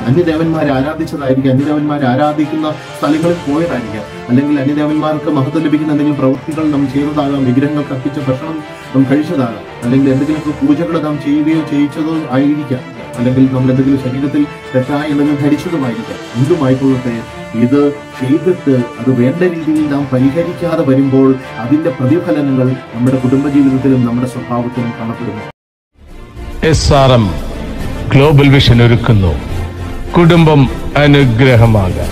അന്യദേവന്മാരെ ആരാധിച്ചതായിരിക്കാം അന്യദേവന്മാരെ ആരാധിക്കുന്ന സ്ഥലങ്ങളിൽ പോയതായിരിക്കാം അല്ലെങ്കിൽ അന്യദേവന്മാർക്ക് മഹത്വം ലഭിക്കുന്ന എന്തെങ്കിലും പ്രവൃത്തികൾ നാം ചെയ്തതാകാം വിഗ്രഹങ്ങൾ കത്തിച്ച ഭക്ഷണം നാം കഴിച്ചതാകാം അല്ലെങ്കിൽ എന്തെങ്കിലുമൊക്കെ പൂജകൾ നാം ചെയ്യുകയോ ചെയ്യിച്ചതോ ആയിരിക്കാം അല്ലെങ്കിൽ നമ്മൾ എന്തെങ്കിലും ശരീരത്തിൽ തെറ്റായ എന്തെങ്കിലും ധരിച്ചതുമായിരിക്കാം എന്തുമായിക്കൊള്ളട്ടെ ഇത് ചെയ്തിട്ട് അത് വേണ്ട രീതിയിൽ നാം പരിഹരിക്കാതെ വരുമ്പോൾ അതിന്റെ പ്രതിഫലനങ്ങൾ നമ്മുടെ കുടുംബജീവിതത്തിലും നമ്മുടെ സ്വഭാവത്തിലും കാണപ്പെടുന്നു S R M global vision ഒരുക്കുന്നു കുടുംബം അനുഗ്രഹമാകാൻ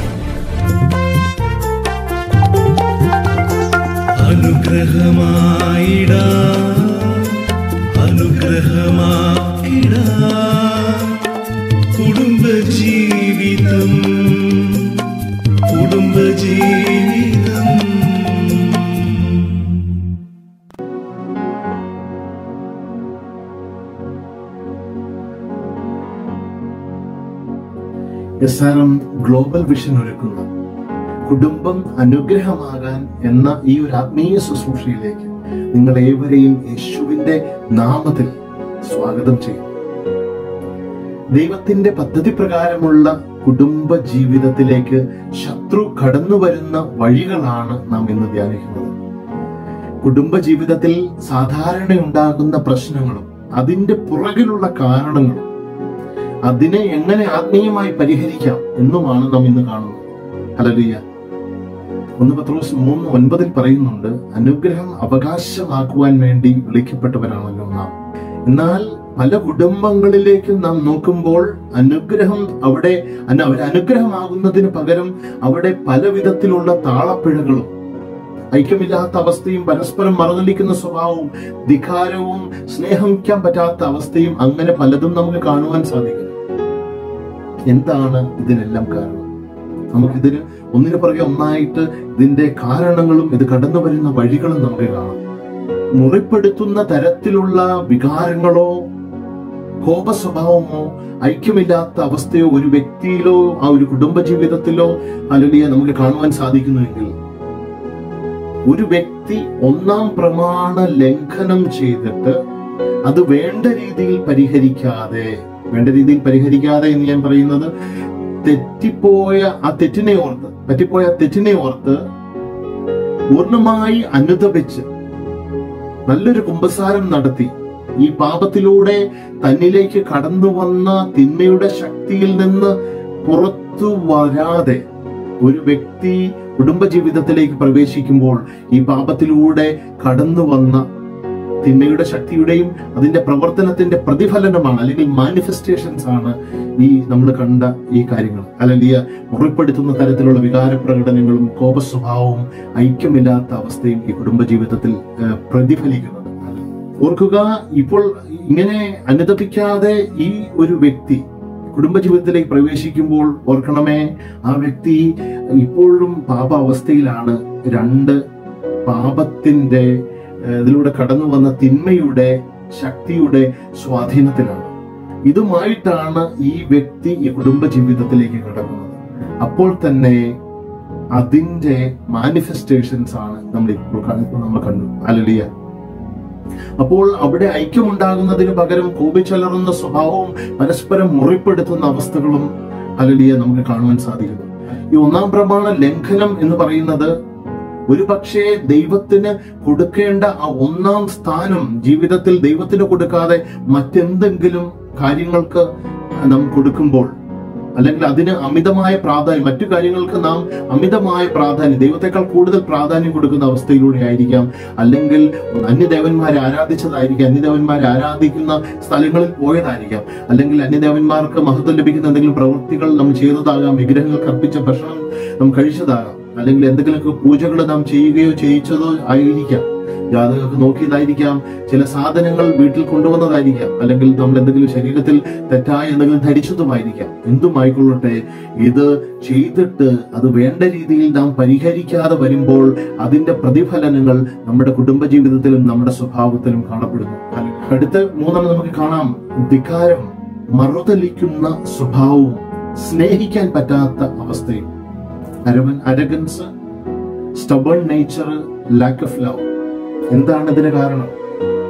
അനുഗ്രഹമായിട അനുഗ്രഹമായിട കുടുംബജീവിതം കുടുംബജീവിതം S R M global vision ഒരുക്കുന്ന കുടുംബം അനുഗ്രഹമാകാൻ എന്ന ഈ ഒരു ആത്മീയ ശുശ്രൂഷയിലേക്ക് നിങ്ങൾ ഏവരെയും യേശുവിന്റെ നാമത്തിൽ സ്വാഗതം ചെയ്യും ദൈവത്തിന്റെ പദ്ധതി പ്രകാരമുള്ള കുടുംബ ജീവിതത്തിലേക്ക് ശത്രു കടന്നു വരുന്ന വഴികളാണ് നാം ഇന്ന് ധ്യാനിക്കുന്നത് കുടുംബ ജീവിതത്തിൽ സാധാരണ ഉണ്ടാകുന്ന പ്രശ്നങ്ങളും അതിന്റെ പുറകിലുള്ള കാരണങ്ങളും അതിനെ എങ്ങനെ ആത്മീയമായി പരിഹരിക്കാം എന്നുമാണ് നാം ഇന്ന് കാണുന്നത് ഹലലിയ ഒന്ന് പത്രോസ് മൂന്ന് ഒൻപതിൽ പറയുന്നുണ്ട് അനുഗ്രഹം അവകാശമാക്കുവാൻ വേണ്ടി വിളിക്കപ്പെട്ടവരാണല്ലോ നാം എന്നാൽ പല കുടുംബങ്ങളിലേക്കും നാം നോക്കുമ്പോൾ അനുഗ്രഹം അവിടെ അന- ഒരു അനുഗ്രഹമാകുന്നതിന് പകരം അവിടെ പല വിധത്തിലുള്ള താളപ്പിഴകളും ഐക്യമില്ലാത്ത അവസ്ഥയും പരസ്പരം മറന്നടിക്കുന്ന സ്വഭാവവും ധികാരവും സ്നേഹിക്കാൻ പറ്റാത്ത അവസ്ഥയും അങ്ങനെ പലതും നമുക്ക് കാണുവാൻ സാധിക്കും എന്താണ് ഇതിനെല്ലാം കാരണം നമുക്കിതിന് ഒന്നിനു പുറകെ ഒന്നായിട്ട് ഇതിന്റെ കാരണങ്ങളും ഇത് കടന്നു വരുന്ന വഴികളും നമുക്ക് കാണാം മുറിപ്പെടുത്തുന്ന തരത്തിലുള്ള വികാരങ്ങളോ കോപ സ്വഭാവമോ ഐക്യമില്ലാത്ത അവസ്ഥയോ ഒരു വ്യക്തിയിലോ ആ ഒരു കുടുംബ ജീവിതത്തിലോ അല്ലെങ്കിൽ നമുക്ക് കാണുവാൻ സാധിക്കുന്നുവെങ്കിൽ ഒരു വ്യക്തി ഒന്നാം പ്രമാണ ലംഘനം ചെയ്തിട്ട് അത് വേണ്ട രീതിയിൽ പരിഹരിക്കാതെ വേണ്ട രീതിയിൽ പരിഹരിക്കാതെ എന്ന് ഞാൻ പറയുന്നത് തെറ്റിപ്പോയ ആ തെറ്റിനെ ഓർത്ത് പറ്റിപ്പോയ ആ തെറ്റിനെ ഓർത്ത് പൂർണ്ണമായി അനുദപിച്ച് നല്ലൊരു കുമ്പസാരം നടത്തി ഈ പാപത്തിലൂടെ തന്നിലേക്ക് കടന്നു വന്ന തിന്മയുടെ ശക്തിയിൽ നിന്ന് പുറത്തു വരാതെ ഒരു വ്യക്തി കുടുംബജീവിതത്തിലേക്ക് പ്രവേശിക്കുമ്പോൾ ഈ പാപത്തിലൂടെ കടന്നു വന്ന തിന്മയുടെ ശക്തിയുടെയും അതിന്റെ പ്രവർത്തനത്തിന്റെ പ്രതിഫലനമാണ് അല്ലെങ്കിൽ മാനിഫെസ്റ്റേഷൻസ് ആണ് ഈ നമ്മൾ കണ്ട ഈ കാര്യങ്ങൾ അല്ലെങ്കിൽ മുറിപ്പെടുത്തുന്ന തരത്തിലുള്ള വികാര പ്രകടനങ്ങളും കോപ സ്വഭാവവും ഐക്യമില്ലാത്ത അവസ്ഥയും ഈ കുടുംബജീവിതത്തിൽ ഏഹ്, പ്രതിഫലിക്കുന്നത് ഓർക്കുക ഇപ്പോൾ ഇങ്ങനെ അനുദപിക്കാതെ ഈ ഒരു വ്യക്തി കുടുംബജീവിതത്തിലേക്ക് പ്രവേശിക്കുമ്പോൾ ഓർക്കണമേ ആ വ്യക്തി ഇപ്പോഴും പാപാവസ്ഥയിലാണ് രണ്ട് പാപത്തിന്റെ ഏഹ്, ഇതിലൂടെ കടന്നു വന്ന തിന്മയുടെ ശക്തിയുടെ സ്വാധീനത്തിലാണ് ഇതുമായിട്ടാണ് ഈ വ്യക്തി ഈ കുടുംബ ജീവിതത്തിലേക്ക് കടക്കുന്നത് അപ്പോൾ തന്നെ അതിന്റെ മാനിഫെസ്റ്റേഷൻസ് ആണ് നമ്മൾ ഇപ്പോൾ കണ്ടു നമ്മൾ കണ്ടു അലലിയ അപ്പോൾ അവിടെ ഐക്യമുണ്ടാകുന്നതിന് പകരം കോപിച്ചലറുന്ന സ്വഭാവവും പരസ്പരം മുറിപ്പെടുത്തുന്ന അവസ്ഥകളും അലലിയ നമുക്ക് കാണുവാൻ സാധിക്കുന്നു ഈ ഒന്നാം പ്രമാണ ലംഘനം എന്ന് പറയുന്നത് ഒരു പക്ഷേ ദൈവത്തിന് കൊടുക്കേണ്ട ആ ഒന്നാം സ്ഥാനം ജീവിതത്തിൽ ദൈവത്തിന് കൊടുക്കാതെ മറ്റെന്തെങ്കിലും കാര്യങ്ങൾക്ക് നാം കൊടുക്കുമ്പോൾ അല്ലെങ്കിൽ അതിന് അമിതമായ പ്രാധാന്യം മറ്റു കാര്യങ്ങൾക്ക് നാം അമിതമായ പ്രാധാന്യം ദൈവത്തെക്കാൾ കൂടുതൽ പ്രാധാന്യം കൊടുക്കുന്ന അവസ്ഥയിലൂടെ ആയിരിക്കാം അല്ലെങ്കിൽ അന്യദേവന്മാരെ ആരാധിച്ചതായിരിക്കാം അന്യദേവന്മാരെ ആരാധിക്കുന്ന സ്ഥലങ്ങളിൽ പോയതായിരിക്കാം അല്ലെങ്കിൽ അന്യദേവന്മാർക്ക് മഹത്വം ലഭിക്കുന്ന എന്തെങ്കിലും പ്രവൃത്തികൾ നാം ചെയ്തതാകാം വിഗ്രഹങ്ങൾക്ക് അർപ്പിച്ച ഭക്ഷണം നാം കഴിച്ചതാകാം അല്ലെങ്കിൽ എന്തെങ്കിലുമൊക്കെ പൂജകൾ നാം ചെയ്യുകയോ ചെയ്യിച്ചതോ ആയിരിക്കാം ജാതകമൊക്കെ നോക്കിയതായിരിക്കാം ചില സാധനങ്ങൾ വീട്ടിൽ കൊണ്ടുവന്നതായിരിക്കാം അല്ലെങ്കിൽ നമ്മൾ എന്തെങ്കിലും ശരീരത്തിൽ തെറ്റായ എന്തെങ്കിലും ധരിച്ചതുമായിരിക്കാം എന്തുമായിക്കൊള്ളട്ടെ ഇത് ചെയ്തിട്ട് അത് വേണ്ട രീതിയിൽ നാം പരിഹരിക്കാതെ വരുമ്പോൾ അതിന്റെ പ്രതിഫലനങ്ങൾ നമ്മുടെ കുടുംബജീവിതത്തിലും നമ്മുടെ സ്വഭാവത്തിലും കാണപ്പെടുന്നു അടുത്ത മൂന്നെണ്ണം നമുക്ക് കാണാം ധിക്കാരം മറുതലിക്കുന്ന സ്വഭാവവും സ്നേഹിക്കാൻ പറ്റാത്ത അവസ്ഥയും അരവൻ arrogance stubborn nature lack of love എന്താണ് ഇതിന് കാരണം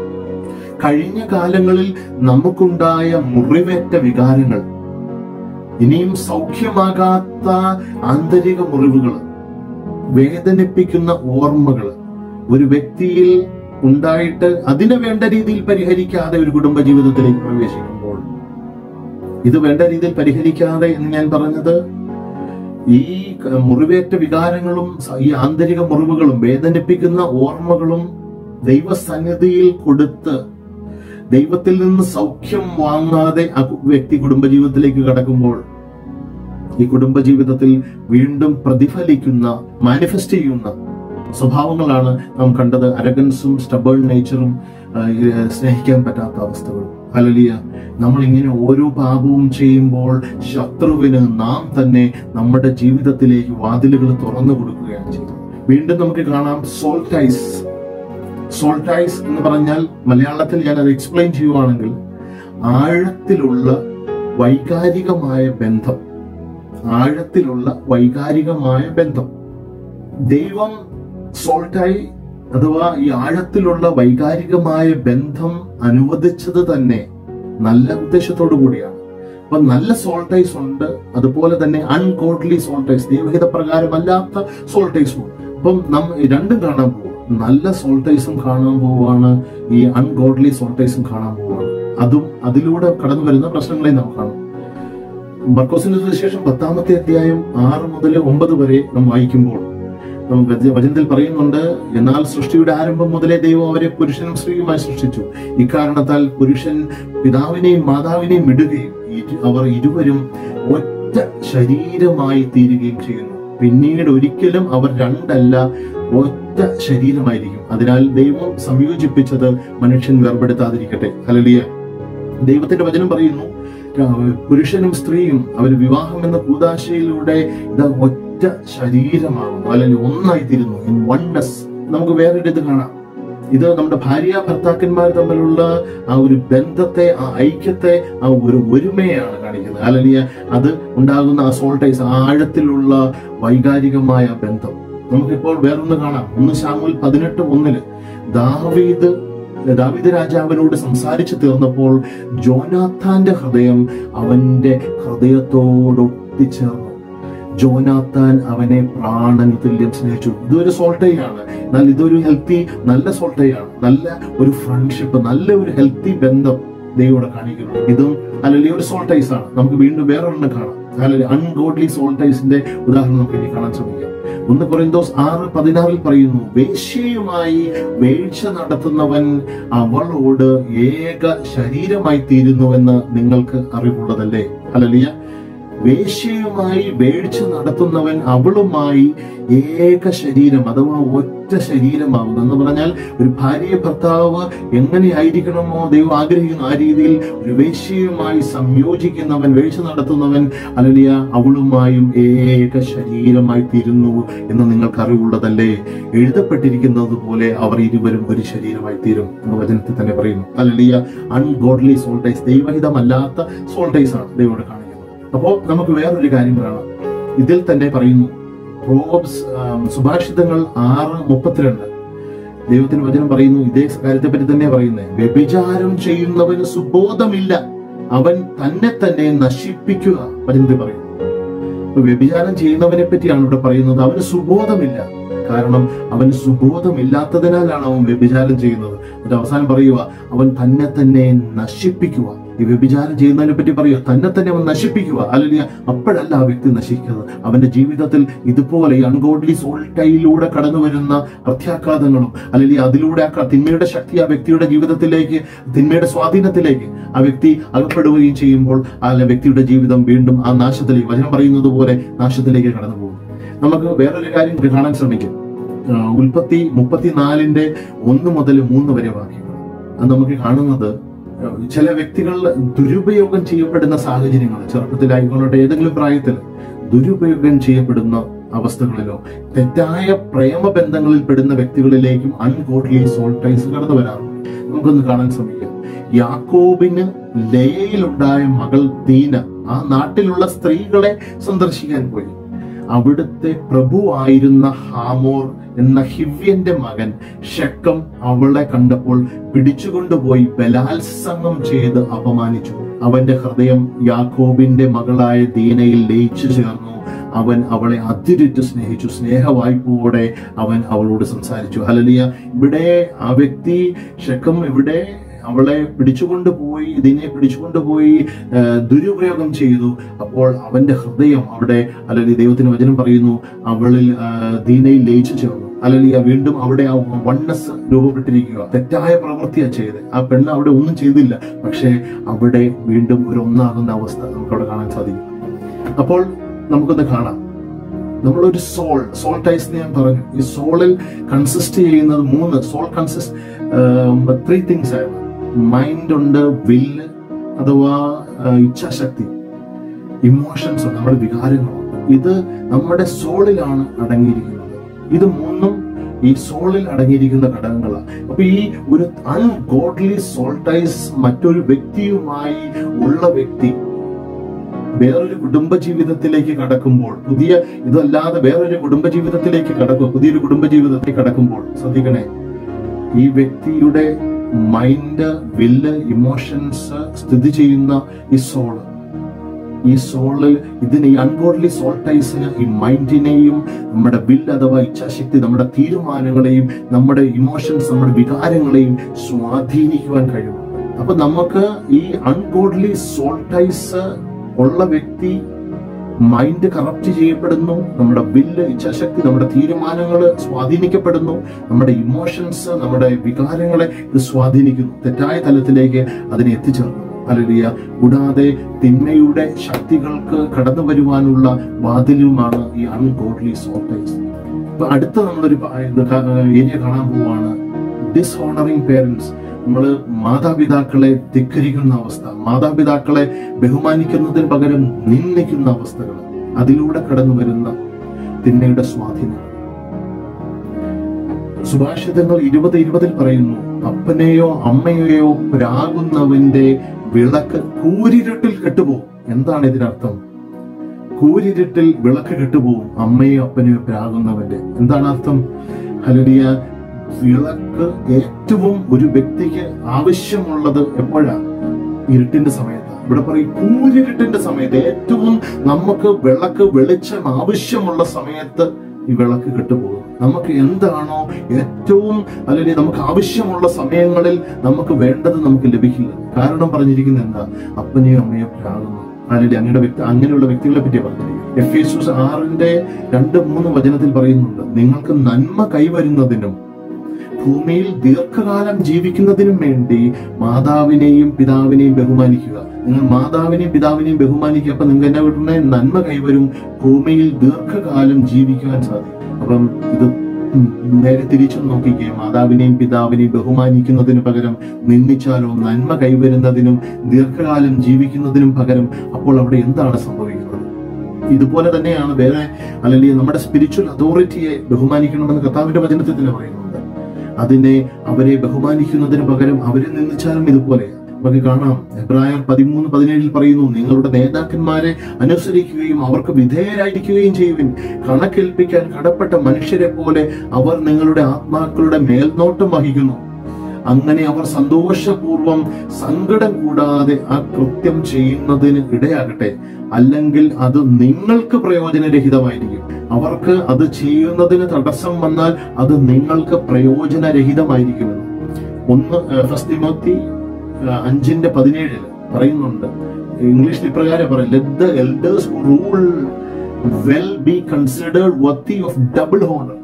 കഴിഞ്ഞ കാലങ്ങളിൽ നമുക്കുണ്ടായ മുറിവേറ്റ വികാരങ്ങൾ ഇനിയും സൗഖ്യമാകാത്ത ആന്തരിക മുറിവുകൾ വേദനിപ്പിക്കുന്ന ഓർമ്മകൾ ഒരു വ്യക്തിയിൽ ഉണ്ടായിട്ട് അതിനെ വേണ്ട രീതിയിൽ പരിഹരിക്കാതെ ഒരു കുടുംബ ജീവിതത്തിലേക്ക് പ്രവേശിക്കുമ്പോൾ ഇത് വേണ്ട രീതിയിൽ പരിഹരിക്കാതെ എന്ന് ഞാൻ പറഞ്ഞത് ഈ ക- മുറിവേറ്റ വികാരങ്ങളും സ- ഈ ആന്തരിക മുറിവുകളും വേദനിപ്പിക്കുന്ന ഓർമ്മകളും ദൈവസന്നിധിയിൽ കൊടുത്ത് ദൈവത്തിൽ നിന്ന് സൗഖ്യം വാങ്ങാതെ ആ കു- വ്യക്തി കുടുംബജീവിതത്തിലേക്ക് കടക്കുമ്പോൾ ഈ കുടുംബജീവിതത്തിൽ വീണ്ടും പ്രതിഫലിക്കുന്ന മാനിഫെസ്റ്റ് ചെയ്യുന്ന സ്വഭാവങ്ങളാണ് നാം കണ്ടത് അരഗൻസും സ്റ്റബേൺ നേച്ചറും സ്നേഹിക്കാൻ പറ്റാത്ത അവസ്ഥകളും ഹലലിയ നമ്മൾ ഇങ്ങനെ ഓരോ പാപവും ചെയ്യുമ്പോൾ ശത്രുവിന് നാം തന്നെ നമ്മുടെ ജീവിതത്തിലേക്ക് വാതിലുകൾ തുറന്നു കൊടുക്കുകയാണ് ചെയ്യുന്നത് വീണ്ടും നമുക്ക് കാണാം സോൾട്ടൈസ് സോൾട്ടൈസ് എന്ന് പറഞ്ഞാൽ മലയാളത്തിൽ ഞാൻ അത് എക്സ്പ്ലെയിൻ ചെയ്യുവാണെങ്കിൽ ആഴത്തിലുള്ള വൈകാരികമായ ബന്ധം ആഴത്തിലുള്ള വൈകാരികമായ ബന്ധം ദൈവം സോൾട്ടായി അഥവാ ഈ ആഴത്തിലുള്ള വൈകാരികമായ ബന്ധം അനുവദിച്ചത് തന്നെ നല്ല ഉദ്ദേശത്തോടു കൂടിയാണ് അപ്പൊ നല്ല സോൾട്ടൈസ് ഉണ്ട് അതുപോലെ തന്നെ അൺഗോഡ്ലി സോൾട്ടൈസ് ദൈവഹിത പ്രകാരമല്ലാത്ത സോൾട്ടൈസും ഉണ്ട് അപ്പം നാം രണ്ടും കാണാൻ പോകും നല്ല സോൾട്ടൈസും കാണാൻ പോവാണ് ഈ അൺഗോഡ്ലി സോൾട്ടൈസും കാണാൻ പോവാണ് അതും അതിലൂടെ കടന്നു വരുന്ന പ്രശ്നങ്ങളെ നാം കാണും മർക്കോസിന്റെ സുവിശേഷം പത്താമത്തെ അധ്യായം ആറ് മുതൽ ഒമ്പത് വരെ നാം വായിക്കുമ്പോൾ നാം വച- വചനത്തിൽ പറയുന്നുണ്ട് എന്നാൽ സൃഷ്ടിയുടെ ആരംഭം മുതലേ ദൈവം അവരെ പുരുഷനും സ്ത്രീയുമായി സൃഷ്ടിച്ചു ഇക്കാരണത്താൽ പുരുഷൻ പിതാവിനെയും മാതാവിനെയും വിടുകയും ഇരു- അവർ ഇരുവരും ഒറ്റ ശരീരമായി തീരുകയും ചെയ്യുന്നു പിന്നീട് ഒരിക്കലും അവർ രണ്ടല്ല ഒറ്റ ശരീരമായിരിക്കും അതിനാൽ ദൈവം സംയോജിപ്പിച്ചത് മനുഷ്യൻ വേർപെടുത്താതിരിക്കട്ടെ ഹല്ലേലൂയ ദൈവത്തിന്റെ വചനം പറയുന്നു ആ, പുരുഷനും സ്ത്രീയും അവർ വിവാഹം എന്ന കൂതാശയിലൂടെ ഇതാ ഒറ്റ ശരീരമാകുന്നു അല്ലെങ്കിൽ ഒന്നായിത്തീരുന്നു ഇൻ വൺനെസ് നമുക്ക് വേറൊരു ഇത് കാണാം ഇത് നമ്മുടെ ഭാര്യ ഭർത്താക്കന്മാർ തമ്മിലുള്ള ആ ഒരു ബന്ധത്തെ ആ ഐക്യത്തെ ആ ഒരു ഒരുമയാണ് കാണിക്കുന്നത് അല്ലെങ്കിൽ അത് ഉണ്ടാകുന്ന ആ സോൾട്ടൈസ് ആഴത്തിലുള്ള വൈകാരികമായ ബന്ധം നമുക്കിപ്പോൾ വേറൊന്ന് കാണാം ഒന്ന് ശാമുൽ പതിനെട്ട് ഒന്നില് ദാവീദ് ദാവീദ് രാജാവിനോട് സംസാരിച്ചു തീർന്നപ്പോൾ ജോനാഥാന്റെ ഹൃദയം അവന്റെ ഹൃദയത്തോടൊട്ടിച്ചേർന്നു ജോനാത്താൻ അവനെ പ്രാണൻ തുല്യം സ്നേഹിച്ചു ഇതൊരു സോൾട്ടയാണ് എന്നാൽ ഇതൊരു ഹെൽത്തി നല്ല സോൾട്ടയാണ് നല്ല ഒരു ഫ്രണ്ട്ഷിപ്പ് നല്ല ഒരു ഹെൽത്തി ബന്ധം ദൈവോടെ കാണിക്കുന്നു ഇതും അല്ലെങ്കിൽ ഒരു സോൾട്ടൈസ് ആണ് നമുക്ക് വീണ്ടും വേറൊരെണ്ണം കാണാം അല്ലെങ്കിൽ അൺഗോഡ്ലി സോൾട്ടൈസിന്റെ ഉദാഹരണം നമുക്ക് ഇനി കാണാൻ ശ്രമിക്കാം ഒന്ന് കൊറിന്തോസ് ആറ് പതിനാറിൽ പറയുന്നു വേശ്യയുമായി വീഴ്ച നടത്തുന്നവൻ അവളോട് ഏക ശരീരമായി തീരുന്നുവെന്ന് നിങ്ങൾക്ക് അറിവുള്ളതല്ലേ അല്ലലിയ വേശ്യയുമായി വീഴ്ച നടത്തുന്നവൻ അവളുമായി ഏക ശരീരം അഥവാ ഒറ്റ ശരീരമാകുന്നു എന്ന് പറഞ്ഞാൽ ഒരു ഭാര്യ ഭർത്താവ് എങ്ങനെയായിരിക്കണമോ ദൈവം ആഗ്രഹിക്കുന്നു ആ രീതിയിൽ ഒരു വേശ്യയുമായി സംയോജിക്കുന്നവൻ വീഴ്ച നടത്തുന്നവൻ അലലിയ അവളുമായും ഏക ശരീരമായി തീരുന്നു എന്ന് നിങ്ങൾക്ക് അറിവുള്ളതല്ലേ എഴുതപ്പെട്ടിരിക്കുന്നത് പോലെ അവർ ഇരുവരും ഒരു ശരീരമായി തീരും എന്ന് വചനത്തിൽ തന്നെ പറയുന്നു അലലിയ അൺഗോഡ്ലി സോൾട്ടൈസ് ദൈവഹിതമല്ലാത്ത സോൾട്ടൈസ് ആണ് ദൈവം കാണിക്കുന്നത് അപ്പോ നമുക്ക് വേറൊരു കാര്യം കാണാം ഇതിൽ തന്നെ പറയുന്നു പ്രോബ്സ് സുഭാഷിതങ്ങൾ ആറ് മുപ്പത്തിരണ്ട് ദൈവത്തിന് വചനം പറയുന്നു ഇതേ കാര്യത്തെ പറ്റി തന്നെ പറയുന്നത് വ്യഭിചാരം ചെയ്യുന്നവന് സുബോധമില്ല അവൻ തന്നെ തന്നെ നശിപ്പിക്കുക വചനത്തിൽ പറയുന്നു അപ്പൊ വ്യഭിചാരം ചെയ്യുന്നവനെ പറ്റിയാണ് ഇവിടെ പറയുന്നത് അവന് സുബോധമില്ല കാരണം അവൻ സുബോധമില്ലാത്തതിനാലാണ് അവൻ വ്യഭിചാരം ചെയ്യുന്നത് എന്നിട്ട് അവസാനം പറയുക അവൻ തന്നെ തന്നെ നശിപ്പിക്കുക ഈ വ്യഭിചാരം ചെയ്യുന്നതിനെ പറ്റി പറയുക തന്നെ തന്നെ അവൻ നശിപ്പിക്കുക അല്ലെങ്കിൽ അപ്പോഴല്ല ആ വ്യക്തി നശിക്കുന്നത് അവന്റെ ജീവിതത്തിൽ ഇതുപോലെ ഈ അൺഗോഡ്ലി സോൾട്ടയിലൂടെ കടന്നു വരുന്ന പ്രത്യാഘാതങ്ങളും അല്ലെങ്കിൽ അതിലൂടെ ആ ക- തിന്മയുടെ ശക്തി ആ വ്യക്തിയുടെ ജീവിതത്തിലേക്ക് തിന്മയുടെ സ്വാധീനത്തിലേക്ക് ആ വ്യക്തി അകപ്പെടുകയും ചെയ്യുമ്പോൾ ആ വ്യക്തിയുടെ ജീവിതം വീണ്ടും ആ നാശത്തിലേക്ക് വചനം പറയുന്നത് പോലെ നാശത്തിലേക്ക് കടന്നു പോകും നമുക്ക് വേറൊരു കാര്യം കൂടി കാണാൻ ശ്രമിക്കും ആ, ഉൽപ്പത്തി മുപ്പത്തിനാലിന്റെ ഒന്ന് മുതൽ മൂന്ന് വരെ വാക്യങ്ങൾ അത് നമുക്ക് കാണുന്നത് ആ, ചില വ്യക്തികൾ ദുരുപയോഗം ചെയ്യപ്പെടുന്ന സാഹചര്യങ്ങൾ ചെറുപ്പത്തിലായിക്കൊള്ളട്ടെ ഏതെങ്കിലും പ്രായത്തിൽ ദുരുപയോഗം ചെയ്യപ്പെടുന്ന അവസ്ഥകളിലോ തെറ്റായ പ്രേമബന്ധങ്ങളിൽ പെടുന്ന വ്യക്തികളിലേക്കും അൺഗോഡ്ലി സോൾട്ടൈസ് കടന്നു വരാറുണ്ട് നമുക്കൊന്ന് കാണാൻ ശ്രമിക്കാം യാക്കോബിന് ലയയിലുണ്ടായ മകൾ ദീന ആ നാട്ടിലുള്ള സ്ത്രീകളെ സന്ദർശിക്കാൻ പോയി അവിടുത്തെ പ്രഭുവായിരുന്ന ഹാമോർ എന്ന ഹിവ്യന്റെ മകൻ ഷെക്കം അവളെ കണ്ടപ്പോൾ പിടിച്ചുകൊണ്ടുപോയി ബലാത്സംഗം ചെയ്ത് അപമാനിച്ചു അവന്റെ ഹൃദയം യാക്കോബിന്റെ മകളായ ദീനയിൽ ലയിച്ചു ചേർന്നു അവൻ അവളെ അതിരിട്ട് സ്നേഹിച്ചു സ്നേഹവായ്പോടെ അവൻ അവളോട് സംസാരിച്ചു ഹലലിയ ഇവിടെ ആ വ്യക്തി ശക്കം ഇവിടെ അവളെ പിടിച്ചുകൊണ്ട് പോയി ഇതിനെ പിടിച്ചുകൊണ്ട് പോയി ആ, ദുരുപയോഗം ചെയ്തു അപ്പോൾ അവന്റെ ഹൃദയം അവിടെ അല്ലെങ്കിൽ ദൈവത്തിന് വചനം പറയുന്നു അവളിൽ ആ, ദീനയിൽ ലയിച്ചു ചേർന്നു അല്ലെങ്കിൽ വീണ്ടും അവിടെ ആ വണ്ണസ് രൂപപ്പെട്ടിരിക്കുക തെറ്റായ പ്രവൃത്തിയാ ചെയ്ത് ആ പെണ്ണ് അവിടെ ഒന്നും ചെയ്തില്ല പക്ഷേ അവിടെ വീണ്ടും ഒരു ഒന്നാകുന്ന അവസ്ഥ നമുക്ക് അവിടെ കാണാൻ സാധിക്കും അപ്പോൾ നമുക്കൊന്ന് കാണാം നമ്മളൊരു സോൾ സോൾ ടൈസ് ഞാൻ പറഞ്ഞു ഈ സോളിൽ കൺസിസ്റ്റ് ചെയ്യുന്നത് മൂന്ന് സോൾ കൺസിസ്റ്റ് ത്രീ തിങ്സ് ആണ് മൈൻഡ് ഉണ്ട് വില്ല് അഥവാ ആ, ഇച്ഛാശക്തി ഇമോഷൻസ് ഉണ്ട് നമ്മുടെ വികാരങ്ങളുണ്ട് ഇത് നമ്മുടെ സോളിലാണ് അടങ്ങിയിരിക്കുന്നത് ഇത് മൂന്നും ഈ സോളിൽ അടങ്ങിയിരിക്കുന്ന ഘടകങ്ങളാണ് അപ്പൊ ഈ ഒരു അൺഗോഡ്ലി സോൾട്ടൈസ് മറ്റൊരു വ്യക്തിയുമായി ഉള്ള വ്യക്തി വേറൊരു കുടുംബ ജീവിതത്തിലേക്ക് കടക്കുമ്പോൾ പുതിയ ഇതല്ലാതെ വേറൊരു കുടുംബ ജീവിതത്തിലേക്ക് കടക്കും പുതിയൊരു കുടുംബ ജീവിതത്തിലേക്ക് കടക്കുമ്പോൾ ശ്രദ്ധിക്കണേ ഈ വ്യക്തിയുടെ മൈൻഡ് വില്ല് ഇമോഷൻസ് സ്ഥിതി ചെയ്യുന്ന ഈ സോള് ഈ സോളിൽ ഇതിന് ഈ അൺഗോഡ്ലി സോൾട്ടൈസിന് ഈ മൈൻഡിനെയും നമ്മുടെ വില്ല് അഥവാ ഇച്ഛാശക്തി നമ്മുടെ തീരുമാനങ്ങളെയും നമ്മുടെ ഇമോഷൻസ് നമ്മുടെ വികാരങ്ങളെയും സ്വാധീനിക്കുവാൻ കഴിയും അപ്പൊ നമുക്ക് ഈ അൺഗോഡ്ലി സോൾട്ടൈസ് ഉള്ള വ്യക്തി മൈൻഡ് കറപ്റ്റ് ചെയ്യപ്പെടുന്നു നമ്മുടെ വില്ല് ഇച്ഛാശക്തി നമ്മുടെ തീരുമാനങ്ങൾ സ്വാധീനിക്കപ്പെടുന്നു നമ്മുടെ ഇമോഷൻസ് നമ്മുടെ വികാരങ്ങളെ ഇത് സ്വാധീനിക്കുന്നു തെറ്റായ തലത്തിലേക്ക് അതിനെ എത്തിച്ചേർന്നു അലരിയ കൂടാതെ തിന്മയുടെ ശക്തികൾക്ക് കടന്നു വരുവാനുള്ള വാതിലുമാണ് ഈ അൺഗോഡ്ലി സോൾട്ടൈസ് ഇപ്പൊ അടുത്ത നമ്മളൊരു പ- ഇത് ക- ഏരിയ കാണാൻ പോവാണ് ഡിസ്ഹോണറിങ് പേരൻസ് നമ്മൾ മാതാപിതാക്കളെ ധിക്കരിക്കുന്ന അവസ്ഥ മാതാപിതാക്കളെ ബഹുമാനിക്കുന്നതിന് പകരം നിന്ദിക്കുന്ന അവസ്ഥകൾ അതിലൂടെ കടന്നു വരുന്ന തിന്മയുടെ സ്വാധീനം സുഭാഷിതങ്ങൾ ഇരുപത് ഇരുപതിൽ പറയുന്നു അപ്പനെയോ അമ്മയെയോ പ്രാകുന്നവന്റെ വിളക്ക് കൂരിരുട്ടിൽ കെട്ടുപോകും എന്താണ് ഇതിനർത്ഥം കൂരിരുട്ടിൽ വിളക്ക് കെട്ടുപോകും അമ്മയോ അപ്പനെയോ പ്രാകുന്നവന്റെ എന്താണ് അർത്ഥം ഹലരിയ വിളക്ക് ഏറ്റവും ഒരു വ്യക്തിക്ക് ആവശ്യമുള്ളത് എപ്പോഴാണ് ഇരുട്ടിന്റെ സമയത്ത് ഇവിടെ പറയും കൂരിരുട്ടിന്റെ സമയത്ത് ഏറ്റവും നമുക്ക് വിളക്ക് വെളിച്ചം ആവശ്യമുള്ള സമയത്ത് ഈ വിളക്ക് കെട്ടുപോകും നമുക്ക് എന്താണോ ഏറ്റവും അല്ലെങ്കിൽ നമുക്ക് ആവശ്യമുള്ള സമയങ്ങളിൽ നമുക്ക് വേണ്ടത് നമുക്ക് ലഭിക്കില്ല കാരണം പറഞ്ഞിരിക്കുന്നത് എന്താ അപ്പനെയോ അമ്മയോ പ്രാകുന്നു അല്ലെങ്കിൽ അങ്ങയുടെ വ്യക്തി അങ്ങനെയുള്ള വ്യക്തികളെ പറ്റി പറഞ്ഞിരിക്കുന്നത് എഫ് എസ് ആറിന്റെ രണ്ട് മൂന്ന് വചനത്തിൽ പറയുന്നുണ്ട് നിങ്ങൾക്ക് നന്മ കൈവരുന്നതിനും ഭൂമിയിൽ ദീർഘകാലം ജീവിക്കുന്നതിനും വേണ്ടി മാതാവിനെയും പിതാവിനെയും ബഹുമാനിക്കുക നിങ്ങൾ മാതാവിനെയും പിതാവിനെയും ബഹുമാനിക്കുക അപ്പൊ നിങ്ങൾക്ക് എന്നെ വിട്ടുന്ന നന്മ കൈവരും ഭൂമിയിൽ ദീർഘകാലം ജീവിക്കുവാൻ സാധിക്കും അപ്പം ഇത് ഉം നേരെ തിരിച്ചു നോക്കിക്കേ മാതാവിനെയും പിതാവിനെയും ബഹുമാനിക്കുന്നതിന് പകരം നിന്ദിച്ചാലോ നന്മ കൈവരുന്നതിനും ദീർഘകാലം ജീവിക്കുന്നതിനും പകരം അപ്പോൾ അവിടെ എന്താണ് സംഭവിക്കുന്നത് ഇതുപോലെ തന്നെയാണ് വേറെ അല്ലെങ്കിൽ നമ്മുടെ സ്പിരിച്വൽ അതോറിറ്റിയെ ബഹുമാനിക്കണമെന്ന് കർത്താവിന്റെ വചനത്തിൽ തന്നെ പറയുന്നുണ്ട് അതിനെ അവരെ ബഹുമാനിക്കുന്നതിന് പകരം അവരെ നിന്ദിച്ചാലും ഇതുപോലെ നമുക്ക് കാണാം എബ്രായർ പതിമൂന്ന് പതിനേഴിൽ പറയുന്നു നിങ്ങളുടെ നേതാക്കന്മാരെ അനുസരിക്കുകയും അവർക്ക് വിധേയരായിരിക്കുകയും ചെയ്യുവിൻ കണക്കേൽപ്പിക്കാൻ കടപ്പെട്ട മനുഷ്യരെ പോലെ അവർ നിങ്ങളുടെ ആത്മാക്കളുടെ മേൽനോട്ടം വഹിക്കുന്നു അങ്ങനെ അവർ സന്തോഷപൂർവം സങ്കടം കൂടാതെ ആ കൃത്യം ചെയ്യുന്നതിന് ഇടയാകട്ടെ അല്ലെങ്കിൽ അത് നിങ്ങൾക്ക് പ്രയോജനരഹിതമായിരിക്കും അവർക്ക് അത് ചെയ്യുന്നതിന് തടസ്സം വന്നാൽ അത് നിങ്ങൾക്ക് പ്രയോജനരഹിതമായിരിക്കുമെന്ന് ഒന്ന് ഫസ്റ്റ് തിമോത്തി അഞ്ചിന്റെ പതിനേഴില് പറയുന്നുണ്ട് ഇംഗ്ലീഷിൽ ഇപ്രകാരം പറയും let the elders rule well be considered worthy of double honour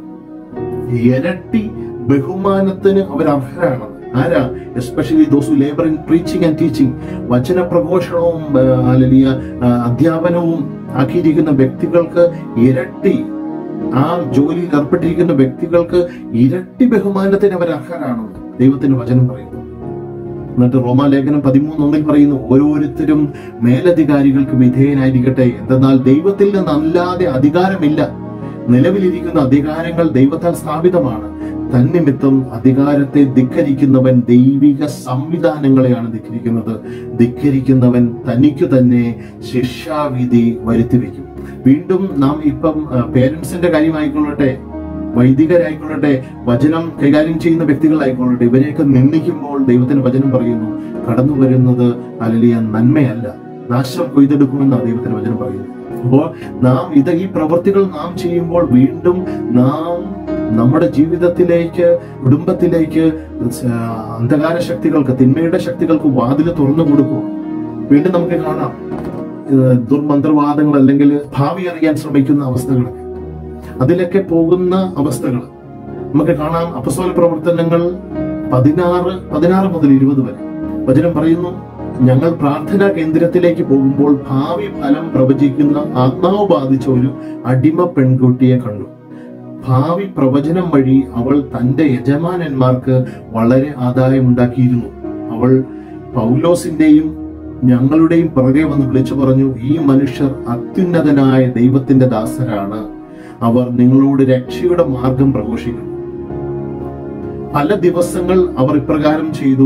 ഇരട്ടി ബഹുമാനത്തിന് അവർ അർഹരാണ് ആരാ especially those labour in preaching and teaching വചന പ്രഘോഷണവും ആ, അല്ലെങ്കിൽ ആ, അധ്യാപനവും ആക്കിയിരിക്കുന്ന വ്യക്തികൾക്ക് ഇരട്ടി ആ ജോലിയിൽ ഏർപ്പെട്ടിരിക്കുന്ന വ്യക്തികൾക്ക് ഇരട്ടി ബഹുമാനത്തിന് അവർ അർഹരാണ് ദൈവത്തിന്റെ വചനം പറയുന്നു എന്നിട്ട് റോമാലേഖനം പതിമൂന്ന് ഒന്നിൽ പറയുന്നു ഓരോരുത്തരും മേലധികാരികൾക്ക് വിധേയനായിരിക്കട്ടെ എന്തെന്നാൽ ദൈവത്തിൽ നിന്നല്ലാതെ അധികാരമില്ല നിലവിലിരിക്കുന്ന അധികാരങ്ങൾ ദൈവത്താൽ സ്ഥാപിതമാണ് തന്നിമിത്തം അധികാരത്തെ ധിക്കരിക്കുന്നവൻ ദൈവിക സംവിധാനങ്ങളെയാണ് ധിക്കരിക്കുന്നത് ധിക്കരിക്കുന്നവൻ തനിക്കു തന്നെ ശിക്ഷാവിധി വരുത്തിവെക്കും വീണ്ടും നാം ഇപ്പം പേരൻസിന്റെ കാര്യമായിക്കൊള്ളട്ടെ വൈദികരായിക്കൊള്ളട്ടെ വചനം കൈകാര്യം ചെയ്യുന്ന വ്യക്തികളായിക്കൊള്ളട്ടെ ഇവരെയൊക്കെ നിന്ദിക്കുമ്പോൾ ദൈവത്തിന്റെ വചനം പറയുന്നു കടന്നു വരുന്നത് അലലിയ നന്മയല്ല നാശം കൊയ്തെടുക്കുമെന്നാണ് ദൈവത്തിന്റെ വചനം പറയുന്നത് അപ്പോൾ നാം ഇത് ഈ പ്രവൃത്തികൾ നാം ചെയ്യുമ്പോൾ വീണ്ടും നാം നമ്മുടെ ജീവിതത്തിലേക്ക് കുടുംബത്തിലേക്ക് ആ, അന്ധകാര ശക്തികൾക്ക് തിന്മയുടെ ശക്തികൾക്ക് വാതിൽ തുറന്നു കൊടുക്കുക വീണ്ടും നമുക്ക് കാണാം ഏഹ് ദുർമന്ത്രവാദങ്ങൾ അല്ലെങ്കിൽ ഭാവി അറിയാൻ ശ്രമിക്കുന്ന അവസ്ഥകളൊക്കെ അതിലൊക്കെ പോകുന്ന അവസ്ഥകൾ നമുക്ക് കാണാം അപസ്വല പ്രവർത്തനങ്ങൾ പതിനാറ് പതിനാറ് മുതൽ ഇരുപത് വരെ വചനം പറയുന്നു ഞങ്ങൾ പ്രാർത്ഥനാ കേന്ദ്രത്തിലേക്ക് പോകുമ്പോൾ ഭാവി ഫലം പ്രവചിക്കുന്ന ആത്മാവ് ബാധിച്ച ഒരു അടിമ പെൺകുട്ടിയെ കണ്ടു ഭാവി പ്രവചനം വഴി അവൾ തന്റെ യജമാനന്മാർക്ക് വളരെ ആദായമുണ്ടാക്കിയിരുന്നു അവൾ പൗലോസിന്റെയും ഞങ്ങളുടെയും പുറകെ വന്ന് വിളിച്ചു പറഞ്ഞു ഈ മനുഷ്യർ അത്യുന്നതനായ ദൈവത്തിന്റെ ദാസരാണ് അവർ നിങ്ങളോട് രക്ഷയുടെ മാർഗം പ്രഘോഷിക്കുന്നു പല ദിവസങ്ങൾ അവർ ഇപ്രകാരം ചെയ്തു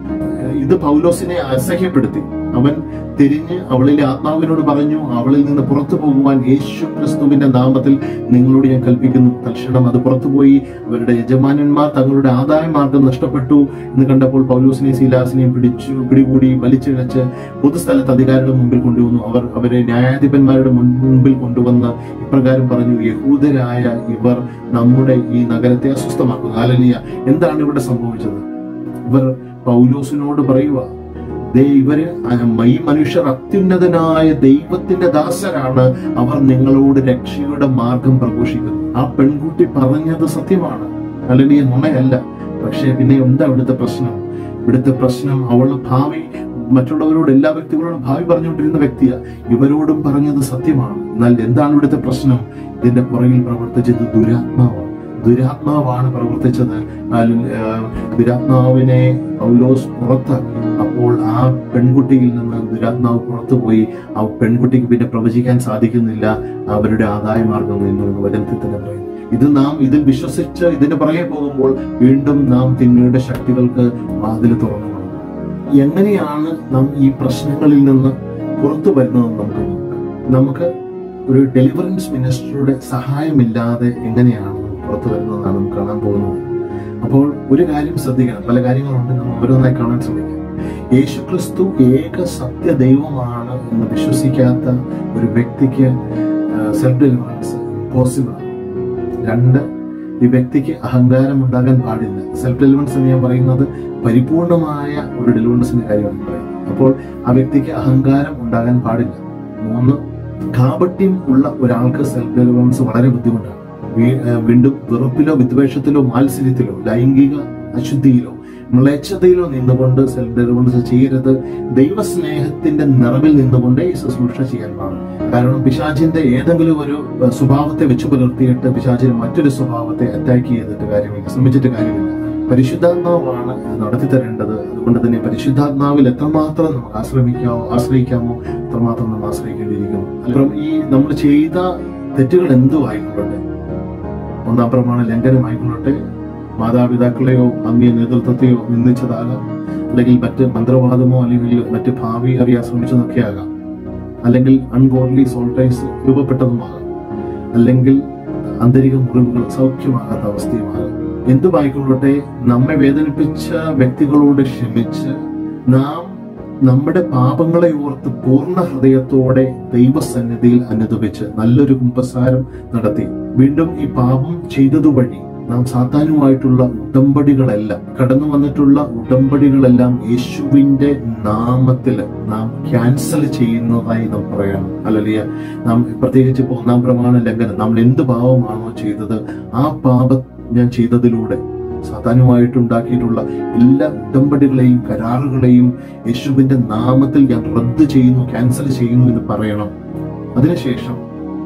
ഇത് പൗലോസിനെ അസഹ്യപ്പെടുത്തി അവൻ തിരിഞ്ഞ് അവളിലെ ആത്മാവിനോട് പറഞ്ഞു അവളിൽ നിന്ന് പുറത്തു പോകുവാൻ യേശു ക്രിസ്തുവിന്റെ നാമത്തിൽ നിങ്ങളോട് ഞാൻ കൽപ്പിക്കുന്നു തൽക്ഷണം അത് പുറത്തുപോയി അവരുടെ യജമാനന്മാർ തങ്ങളുടെ ആദായ മാർഗം നഷ്ടപ്പെട്ടു എന്ന് കണ്ടപ്പോൾ പൗലോസിനെയും ശീലാസിനെയും പിടിച്ചു പിടികൂടി വലിച്ചിഴച്ച് പൊതുസ്ഥലത്ത് അധികാരിയുടെ മുമ്പിൽ കൊണ്ടുവന്നു അവർ അവരെ ന്യായാധിപന്മാരുടെ മുൻ- മുമ്പിൽ കൊണ്ടുവന്ന് ഇപ്രകാരം പറഞ്ഞു യഹൂദരായ ഇവർ നമ്മുടെ ഈ നഗരത്തെ അസ്വസ്ഥമാക്കുന്നു ആലലിയ എന്താണ് ഇവിടെ സംഭവിച്ചത് ഇവർ പൗലോസിനോട് പറയുക ദേ ഇവര് അ- ഈ മനുഷ്യർ അത്യുന്നതനായ ദൈവത്തിന്റെ ദാസരാണ് അവർ നിങ്ങളോട് രക്ഷയുടെ മാർഗം പ്രഘോഷിക്കുന്നു ആ പെൺകുട്ടി പറഞ്ഞത് സത്യമാണ് അല്ലെങ്കിൽ നുണയല്ല പക്ഷേ പിന്നെ എന്താ ഇവിടുത്തെ പ്രശ്നം ഇവിടുത്തെ പ്രശ്നം അവൾ ഭാവി മറ്റുള്ളവരോട് എല്ലാ വ്യക്തികളോടും ഭാവി പറഞ്ഞുകൊണ്ടിരുന്ന വ്യക്തിയാ ഇവരോടും പറഞ്ഞത് സത്യമാണ് എന്നാൽ എന്താണ് ഇവിടുത്തെ പ്രശ്നം ഇതിന്റെ പുറകിൽ പ്രവർത്തിച്ചത് ദുരാത്മാവാണ് ദുരാത്മാവാണ് പ്രവർത്തിച്ചത് അല്ലെങ്കിൽ, ആ, ദുരാത്മാവിനെ പൗലോസ് പുറത്താക്കി അപ്പോൾ ആ പെൺകുട്ടിയിൽ നിന്ന് ദുരാത്മാവ് പുറത്തുപോയി ആ പെൺകുട്ടിക്ക് പിന്നെ പ്രവചിക്കാൻ സാധിക്കുന്നില്ല അവരുടെ ആദായ മാർഗം നിന്നു എന്ന് വചനത്തിൽ തന്നെ പറയുന്നു ഇത് നാം ഇതിൽ വിശ്വസിച്ച് ഇതിന് പുറകെ പോകുമ്പോൾ വീണ്ടും നാം തിന്മയുടെ ശക്തികൾക്ക് വാതിൽ തുറന്നു കൊടുക്കും എങ്ങനെയാണ് നാം ഈ പ്രശ്നങ്ങളിൽ നിന്ന് പുറത്തു വരുന്നതെന്ന് നമുക്ക് നോക്കാം നമുക്ക് ഒരു ഡെലിവറൻസ് മിനിസ്റ്ററുടെ സഹായമില്ലാതെ എങ്ങനെയാണ് നമുക്ക് പുറത്തു വരുന്നതെന്നാണ് നമുക്ക് കാണാൻ പോകുന്നത് അപ്പോൾ ഒരു കാര്യം ശ്രദ്ധിക്കണം പല കാര്യങ്ങളുണ്ട് നമ്മൾ ഓരോന്നായി കാണാൻ ശ്രമിക്കാം യേശുക്രിസ്തു ഏക സത്യ ദൈവമാണ് എന്ന് വിശ്വസിക്കാത്ത ഒരു വ്യക്തിക്ക് സെൽഫ് ഡെലിവറൻസ് പോസിബിൾ ആണ് രണ്ട് ഈ വ്യക്തിക്ക് അഹങ്കാരം ഉണ്ടാകാൻ പാടില്ല സെൽഫ് ഡെലിവറൻസ് എന്ന് ഞാൻ പറയുന്നത് പരിപൂർണമായ ഒരു ഡെലിവറൻസിന്റെ കാര്യമാണ് പറയുന്നത് അപ്പോൾ ആ വ്യക്തിക്ക് അഹങ്കാരം ഉണ്ടാകാൻ പാടില്ല മൂന്ന് കാപട്യം ഉള്ള ഒരാൾക്ക് സെൽഫ് ഡെലിവറൻസ് വളരെ ബുദ്ധിമുട്ടാണ് വീ- ഏഹ് വീണ്ടും വെറുപ്പിലോ വിദ്വേഷത്തിലോ മാത്സര്യത്തിലോ ലൈംഗിക അശുദ്ധിയിലോ മ്ലേച്ഛതയിലോ നിന്നുകൊണ്ട് സെൽഫ് ഡെലിവറൻസ് ചെയ്യരുത് ദൈവസ്നേഹത്തിന്റെ നിറവിൽ നിന്നുകൊണ്ട് ഈ ശുശ്രൂഷ ചെയ്യാൻ പാടും കാരണം പിശാചിന്റെ ഏതെങ്കിലും ഒരു ഏഹ്, സ്വഭാവത്തെ വെച്ച് പുലർത്തിയിട്ട് പിശാചിന് മറ്റൊരു സ്വഭാവത്തെ അറ്റാക്ക് ചെയ്തിട്ട് കാര്യമില്ല ശ്രമിച്ചിട്ട് കാര്യമില്ല പരിശുദ്ധാത്മാവാണ് ഇത് നടത്തി തരേണ്ടത് അതുകൊണ്ട് തന്നെ പരിശുദ്ധാത്മാവിൽ എത്രമാത്രം നമുക്ക് ആശ്രമിക്കാമോ ആശ്രയിക്കാമോ അത്രമാത്രം നമ്മൾ ആശ്രയിക്കേണ്ടിയിരിക്കുന്നു അല്പം ഈ നമ്മൾ ചെയ്ത തെറ്റുകൾ എന്തു ആയിക്കൊള്ളട്ടെ ഒന്നാം പ്രമാണ ലംഘനമായിക്കൊള്ളട്ടെ മാതാപിതാക്കളെയോ അന്യ നേതൃത്വത്തെയോ നിന്ദിച്ചതാകാം അല്ലെങ്കിൽ മറ്റ് മന്ത്രവാദമോ അല്ലെങ്കിൽ മറ്റ് ഭാവി അറിയാൻ ശ്രമിച്ചതൊക്കെ ആകാം അല്ലെങ്കിൽ അൺഗോഡ്ലി സോൾട്ടൈസ് രൂപപ്പെട്ടതുമാകാം അല്ലെങ്കിൽ ആന്തരിക മുറിവുകൾ സൗഖ്യമാകാത്ത അവസ്ഥയുമാകാം എന്തുമായിക്കൊള്ളട്ടെ നമ്മെ വേദനിപ്പിച്ച വ്യക്തികളോട് ക്ഷമിച്ച് നാം നമ്മുടെ പാപങ്ങളെ ഓർത്ത് പൂർണ്ണ ഹൃദയത്തോടെ ദൈവസന്നിധിയിൽ അനുദപിച്ച് നല്ലൊരു കുമ്പസാരം നടത്തി വീണ്ടും ഈ പാപം ചെയ്തതു വഴി നാം സാത്താനുമായിട്ടുള്ള ഉടമ്പടികളെല്ലാം കടന്നു വന്നിട്ടുള്ള ഉടമ്പടികളെല്ലാം യേശുവിന്റെ നാമത്തിൽ നാം ക്യാൻസൽ ചെയ്യുന്നതായി നാം പറയണം അല്ലല്ല നാം പ്രത്യേകിച്ച് ഇപ്പൊ ഒന്നാം പ്രമാണ ലംഘനം നമ്മൾ എന്ത് പാപമാണോ ചെയ്തത് ആ പാപം ഞാൻ ചെയ്തതിലൂടെ സാധാരണമായിട്ടുണ്ടാക്കിയിട്ടുള്ള എല്ലാ ഉടമ്പടികളെയും കരാറുകളെയും യേശുവിന്റെ നാമത്തിൽ ഞാൻ റദ്ദ് ചെയ്യുന്നു ക്യാൻസൽ ചെയ്യുന്നു എന്ന് പറയണം അതിനുശേഷം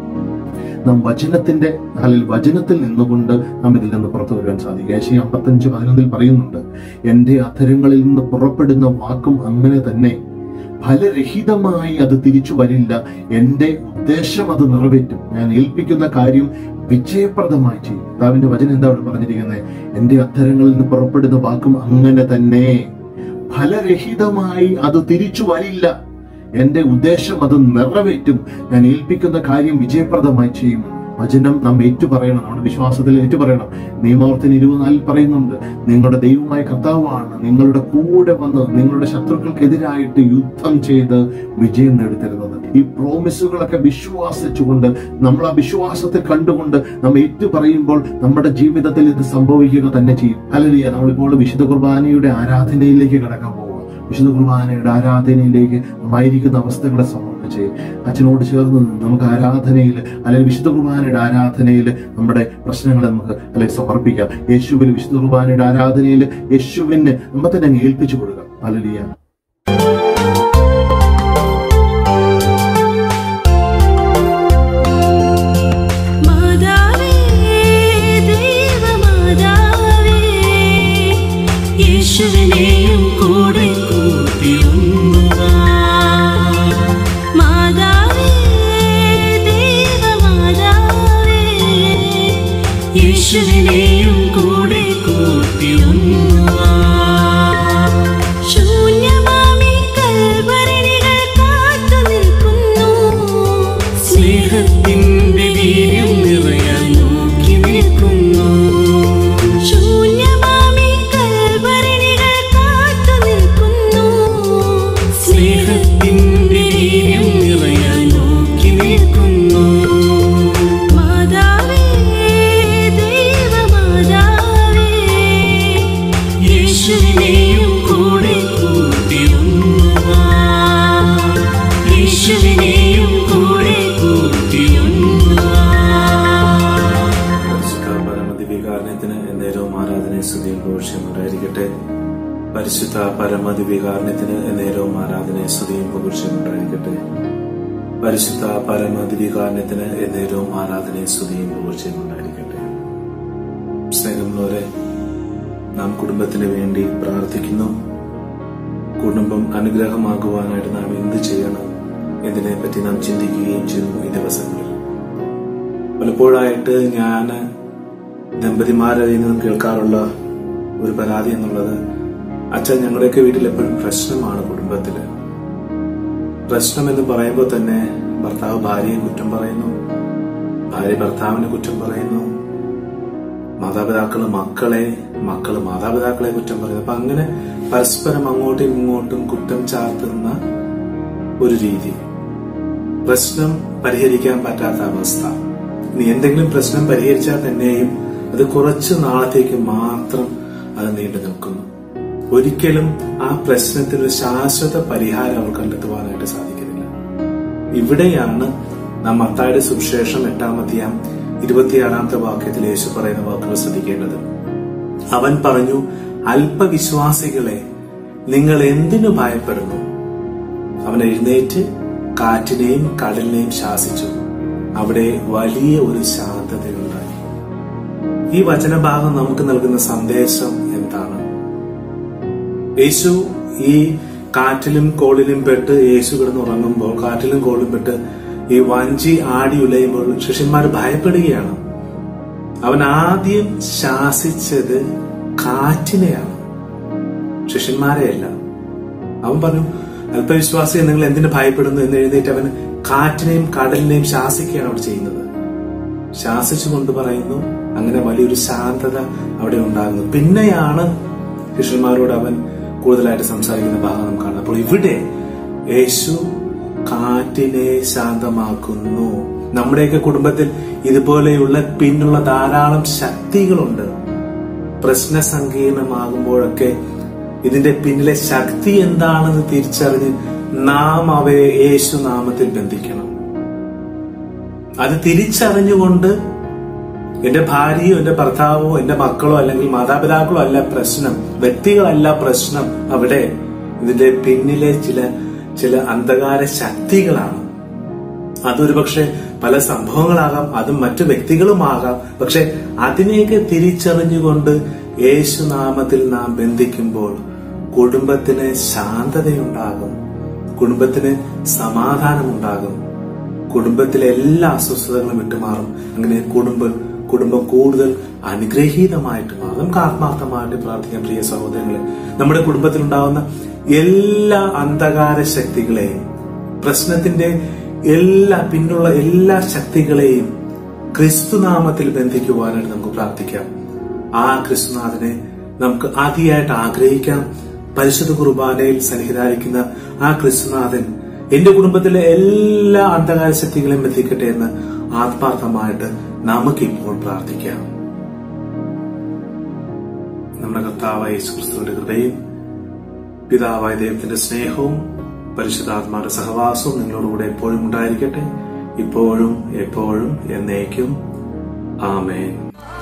നാം വചനത്തിന്റെ അല്ലെങ്കിൽ വചനത്തിൽ നിന്നുകൊണ്ട് നാം ഇതിൽ നിന്ന് പുറത്തു വരുവാൻ സാധിക്കും ഏഷ്യ അമ്പത്തഞ്ച് പതിനൊന്നിൽ പറയുന്നുണ്ട് എന്റെ അധരങ്ങളിൽ നിന്ന് പുറപ്പെടുന്ന വാക്കും അങ്ങനെ തന്നെ ഫലരഹിതമായി അത് തിരിച്ചു വരില്ല എന്റെ ഉദ്ദേശം അത് നിറവേറ്റും ഞാൻ ഏൽപ്പിക്കുന്ന കാര്യം വിജയപ്രദമായി ചെയ്യും കർത്താവിന്റെ വചനം എന്താ അവിടെ പറഞ്ഞിരിക്കുന്നത് എന്റെ അധരങ്ങളിൽ നിന്ന് പുറപ്പെടുന്ന വാക്കും അങ്ങനെ തന്നെ ഫലരഹിതമായി അത് തിരിച്ചു വരില്ല എന്റെ ഉദ്ദേശം അത് നിറവേറ്റും ഞാൻ ഏൽപ്പിക്കുന്ന കാര്യം വിജയപ്രദമായി ചെയ്യും വചനം നാം ഏറ്റുപറയണം നമ്മുടെ വിശ്വാസത്തിൽ ഏറ്റുപറയണം നിയമവർത്തിന് ഇരുപത്തിനാലിൽ പറയുന്നുണ്ട് നിങ്ങളുടെ ദൈവമായ കർത്താവാണ് നിങ്ങളുടെ കൂടെ വന്ന് നിങ്ങളുടെ ശത്രുക്കൾക്കെതിരായിട്ട് യുദ്ധം ചെയ്ത് വിജയം നേടിത്തരുന്നത് ഈ പ്രോമിസുകളൊക്കെ വിശ്വാസിച്ചുകൊണ്ട് നമ്മൾ ആ വിശ്വാസത്തെ കണ്ടുകൊണ്ട് നാം ഏറ്റു പറയുമ്പോൾ നമ്മുടെ ജീവിതത്തിൽ ഇത് സംഭവിക്കുക തന്നെ ചെയ്യും അല്ലല്ല നമ്മളിപ്പോൾ വിശുദ്ധ കുർബാനയുടെ ആരാധനയിലേക്ക് കടക്കാൻ പോവുക വിശുദ്ധ കുർബാനയുടെ ആരാധനയിലേക്ക് ആയിരിക്കുന്ന അവസ്ഥകളെ സമർപ്പിച്ച് അച്ഛനോട് ചേർന്ന് നിന്ന് നമുക്ക് ആരാധനയിൽ അല്ലെങ്കിൽ വിശുദ്ധ കുർബാനയുടെ ആരാധനയിൽ നമ്മുടെ പ്രശ്നങ്ങളെ നമുക്ക് അല്ലെങ്കിൽ സമർപ്പിക്കാം യേശുവിൽ വിശുദ്ധ കുർബാനയുടെ ആരാധനയിൽ യേശുവിന് നമ്മെ തന്നെ അങ്ങ് ഏൽപ്പിച്ചു കൊടുക്കാം അല്ലലിയ മാതാവേ ദൈവമാതാവേ യേശുവിനെയും കൂടെ കൂട്ടിയുണ്ണുക മാതാവേ ദൈവമാതാവേ യേശുവിനെയും കൂടെ കൂട്ടിയുണ്ണുക ശൂന്യമാമി കൽവരണികൾ കാത്തു നിൽക്കുന്നു സ്നേഹത്തിന്റെ വീര്യം നിറയാൻ നോക്കി നിൽക്കുന്നു ശൂന്യമാമി കൽവരണികൾ കാത്തു നിൽക്കുന്നു സ്നേഹത്തിന്റെ വീര്യം നിറയാൻ നോക്കി നിൽക്കുന്നു മാതാവേ ദൈവമാതാവേ യേശുവിനെയും കൂടെ കൂട്ടിയുണ്ണുക യേശുവിനെയും കൂടെ കൂട്ടിയുണ്ണുക പരിശുദ്ധ പരമദിവികാരണത്തിന് എന്നേരവും ആരാധന സ്തുതിയും ഘോഷം ഉണ്ടായിരിക്കട്ടെ പരിശുദ്ധ പരമദിവികാരണത്തിന് എന്നേരവും ആരാധന സ്തുതിയും ഘോഷം ഉണ്ടായിരിക്കട്ടെ പരിശുദ്ധ പരമദിവികാരണത്തിന് എന്നേരവും ആരാധന സ്തുതിയും ഘോഷം ഉണ്ടായിരിക്കട്ടെ സ്നേഹമുള്ളവരെ നാം കുടുംബത്തിന് വേണ്ടി പ്രാർത്ഥിക്കുന്നു കുടുംബം അനുഗ്രഹമാകുവാനായിട്ട് നാം എന്ത് ചെയ്യണം എന്നതിനെ പറ്റി നാം ചിന്തിക്കുകയും ചെയ്യുന്നു ഈ ദിവസങ്ങളിൽ പലപ്പോഴായിട്ട് ഞാൻ ദമ്പതിമാരിൽ നിന്നും കേൾക്കാറുള്ള ഒരു പരാതി എന്നുള്ളത് അച്ഛൻ ഞങ്ങളുടെയൊക്കെ വീട്ടിൽ എപ്പോഴും പ്രശ്നമാണ് കുടുംബത്തില് പ്രശ്നം എന്ന് പറയുമ്പോൾ തന്നെ ഭർത്താവ് ഭാര്യയെ കുറ്റം പറയുന്നു ഭാര്യ ഭർത്താവിനെ കുറ്റം പറയുന്നു മാതാപിതാക്കള് മക്കളെ മക്കള് മാതാപിതാക്കളെ കുറ്റം പറയുന്നു അപ്പൊ അങ്ങനെ പരസ്പരം അങ്ങോട്ടും ഇങ്ങോട്ടും കുറ്റം ചാർത്തുന്ന ഒരു രീതി പ്രശ്നം പരിഹരിക്കാൻ പറ്റാത്ത അവസ്ഥ ഇനി എന്തെങ്കിലും പ്രശ്നം പരിഹരിച്ചാൽ തന്നെയും അത് കുറച്ചു നാളത്തേക്ക് മാത്രം അത് നീണ്ടു നിൽക്കുന്നു ഒരിക്കലും ആ പ്രശ്നത്തിന് ഒരു ശാശ്വത പരിഹാരം അവർ കണ്ടെത്തുവാനായിട്ട് സാധിക്കുന്നില്ല ഇവിടെയാണ് നാം മത്തായുടെ സുവിശേഷം എട്ടാമത്തെയാം ഇരുപത്തിയാറാമത്തെ വാക്യത്തിൽ യേശു പറയുന്ന വാക്കുകൾ ശ്രദ്ധിക്കേണ്ടത് അവൻ പറഞ്ഞു അല്പവിശ്വാസികളെ നിങ്ങൾ എന്തിനു ഭയപ്പെടുന്നു അവൻ എഴുന്നേറ്റ് കാറ്റിനെയും കടലിനെയും ശാസിച്ചു അവിടെ വലിയ ഒരു ശാന്തതയുണ്ടായി ഈ വചനഭാഗം നമുക്ക് നൽകുന്ന സന്ദേശം എന്താണ് യേശു ഈ കാറ്റിലും കോളിലും പെട്ട് യേശു കിടന്ന് ഉറങ്ങുമ്പോൾ കാറ്റിലും കോളിലും പെട്ട് ഈ വഞ്ചി ആടി ഉലയുമ്പോൾ ശിഷ്യന്മാർ ഭയപ്പെടുകയാണ് അവൻ ആദ്യം ശാസിച്ചത് കാറ്റിനെയാണ് ശിഷ്യന്മാരെയല്ല അവൻ പറഞ്ഞു അല്പവിശ്വാസി നിങ്ങൾ എന്തിനു ഭയപ്പെടുന്നു എന്ന് എഴുന്നേറ്റ് അവൻ കാറ്റിനെയും കടലിനെയും ശാസിക്കുകയാണ് അവിടെ ചെയ്യുന്നത് ശാസിച്ചുകൊണ്ട് പറയുന്നു അങ്ങനെ വലിയൊരു ശാന്തത അവിടെ ഉണ്ടാകുന്നു പിന്നെയാണ് ശിഷ്യന്മാരോട് അവൻ കൂടുതലായിട്ട് സംസാരിക്കുന്ന ഭാഗം നമുക്ക് കാണാം അപ്പോൾ ഇവിടെ യേശു കാറ്റിനെ ശാന്തമാക്കുന്നു നമ്മുടെയൊക്കെ കുടുംബത്തിൽ ഇതുപോലെയുള്ള പിന്നുള്ള ധാരാളം ശക്തികളുണ്ട് പ്രശ്ന സങ്കീർണമാകുമ്പോഴൊക്കെ ഇതിന്റെ പിന്നിലെ ശക്തി എന്താണെന്ന് തിരിച്ചറിഞ്ഞ് നാം അവയെ യേശു നാമത്തിൽ ബന്ധിക്കണം അത് തിരിച്ചറിഞ്ഞുകൊണ്ട് എന്റെ ഭാര്യയോ എന്റെ ഭർത്താവോ എന്റെ മക്കളോ അല്ലെങ്കിൽ മാതാപിതാക്കളോ അല്ല പ്രശ്നം വ്യക്തികളല്ല പ്രശ്നം അവിടെ ഇതിന്റെ പിന്നിലെ ചില ചില അന്ധകാര ശക്തികളാണ് അതൊരു പക്ഷെ പല സംഭവങ്ങളാകാം അതും മറ്റു വ്യക്തികളുമാകാം പക്ഷെ അതിനെയൊക്കെ തിരിച്ചറിഞ്ഞുകൊണ്ട് യേശുനാമത്തിൽ നാം ബന്ധിക്കുമ്പോൾ കുടുംബത്തിന് ശാന്തതയുണ്ടാകും കുടുംബത്തിന് സമാധാനമുണ്ടാകും കുടുംബത്തിലെ എല്ലാ അസ്വസ്ഥതകളും വിട്ടുമാറും അങ്ങനെ കുടുംബം കുടുംബം കൂടുതൽ അനുഗ്രഹീതമായിട്ട് മാറും നമുക്ക് ആത്മാർത്ഥമായിട്ട് പ്രാർത്ഥിക്കാം പ്രിയ സഹോദരങ്ങളെ നമ്മുടെ കുടുംബത്തിൽ ഉണ്ടാവുന്ന എല്ലാ അന്ധകാര ശക്തികളെയും പ്രശ്നത്തിന്റെ എല്ലാ പിന്നുള്ള എല്ലാ ശക്തികളെയും ക്രിസ്തുനാമത്തിൽ ബന്ധിക്കുവാനായിട്ട് നമുക്ക് പ്രാർത്ഥിക്കാം ആ ക്രിസ്തുനാഥനെ നമുക്ക് അതിയായിട്ട് ആഗ്രഹിക്കാം പരിശുദ്ധ കുർബാനയിൽ സന്നിഹിതായിരിക്കുന്ന ആ ക്രിസ്തുനാഥൻ എന്റെ കുടുംബത്തിലെ എല്ലാ അന്ധകാര ശക്തികളെയും ബന്ധിക്കട്ടെ എന്ന് ആത്മാർത്ഥമായിട്ട് നമുക്കിപ്പോൾ പ്രാർത്ഥിക്കാം നമ്മുടെ കർത്താവായ യേശുക്രിസ്തുവിന്റെ കൃപയും പിതാവായ ദൈവത്തിന്റെ സ്നേഹവും പരിശുദ്ധാത്മാരുടെ സഹവാസവും നിങ്ങളോടുകൂടെ എപ്പോഴും ഉണ്ടായിരിക്കട്ടെ ഇപ്പോഴും എപ്പോഴും എന്നേക്കും ആമേൻ